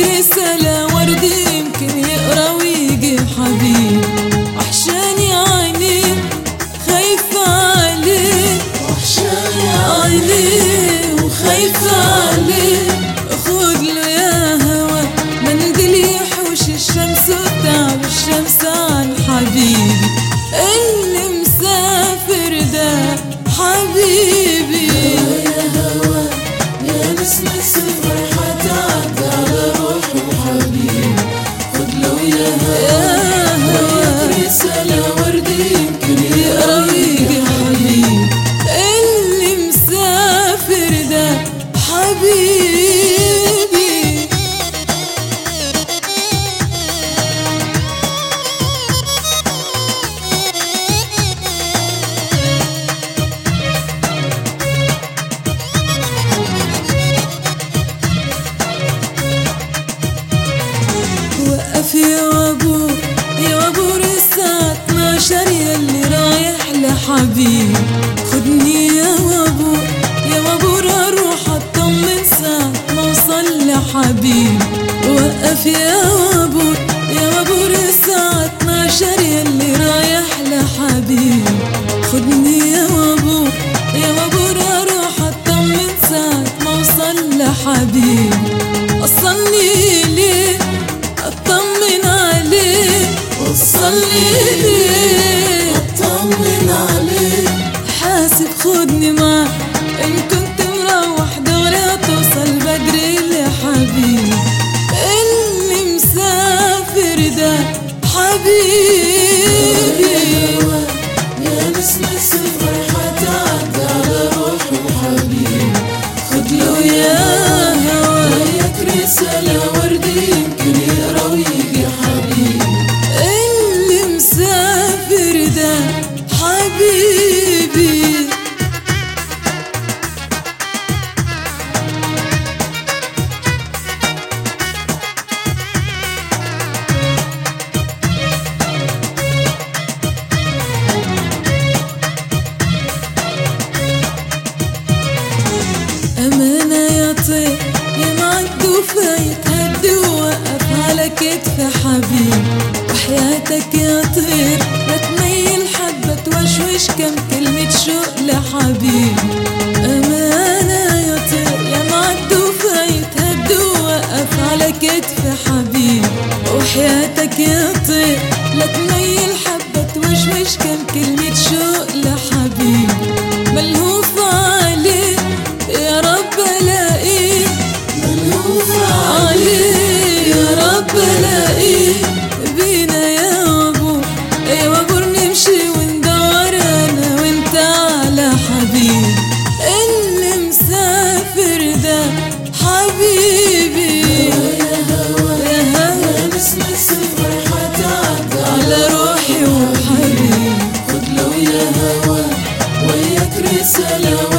رسالة ورد يمكن يقرا ويجي حبيب وحشاني عينيه خايفة عليه وحشاني عليه وخايفة عليه خد له يا هوا منديل يحوش الشمس وتعب الشمس عن حبيبي اللي مسافر ده حبيبي يا هوا يا نسمة السفر حتعدي على روحي وحبيبي خد لو يا يا هوا هوا رسالة ورد يمكن يقرا يقرا ويجي حبيبي اللي مسافر ده حبيبي وقف يا وابور يا وابور الساعة 12 يلي رايح لحبيب خدني يا وابور يا وابور اروح اطمن ساعة ما اوصل لحبيب وقف يا وابور يا وابور الساعة 12 يلي رايح لحبيب خدني يا وابور يا وابور اروح اطمن ساعة ما اوصل لحبيب وصلني ليه اطمن عليه وصلني ليه اطمن عليك حاسب خدني معاك ان كنت مروح دغري توصل بدري لحبيبي اللي مسافر ده حبيبي هوا يا نسمة السفر حتعدي على روحي وحبيبي خد لو يا هوا وياك رسالة ورد يمكن يقرا ويجي حبيبي اللي مسافر ده حبيبي أمانة يا طير يا معد وفايت هد ووقف على كتف حبيب وحياتك يا طير لا تميل حبة توشوش كم كلمة شوق لحبيب أمانة يا طير يا معد وفايت هد ووقف على كتف حبيب وحياتك يا طير لا تميل حبة توشوش كم كلمة شوق لحبيب ملهوف عليه يا رب الاقيه ملهوف عليه يا رب الاقيه بينا يا ابو يا ابو نمشي وندور انا وانت على حبيب اللي مسافر ده حبيبي يا هوا يا هوا يا نسمة السفر حتعدي على على روحي وحبيبي خد لو يا هوا وياك رسالة